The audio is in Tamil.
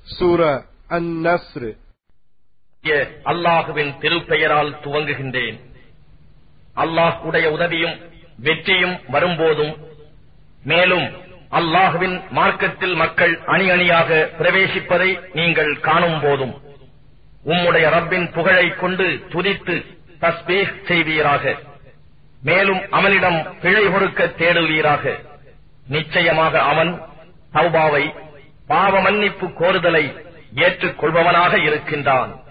சூரா அன் நஸ்ர் அல்லாஹுவின் திருப்பெயரால் துவங்குகின்றேன் அல்லாஹ் உடைய உதவியும் வெற்றியும் வரும்போதும் மேலும் அல்லாஹுவின் மார்க்கத்தில் மக்கள் அணி அணியாக பிரவேசிப்பதை நீங்கள் காணும் போதும் உம்முடைய ரப்பின் புகழைக் கொண்டு துதித்து தஸ்பீஹ் செய்வீராக மேலும் அவனிடம் பிழை பொறுக்க தேடுவீராக நிச்சயமாக அவன் தௌபாவை பாவ மன்னிப்பு கோருதலை ஏற்றுக்கொள்பவனாக இருக்கின்றான்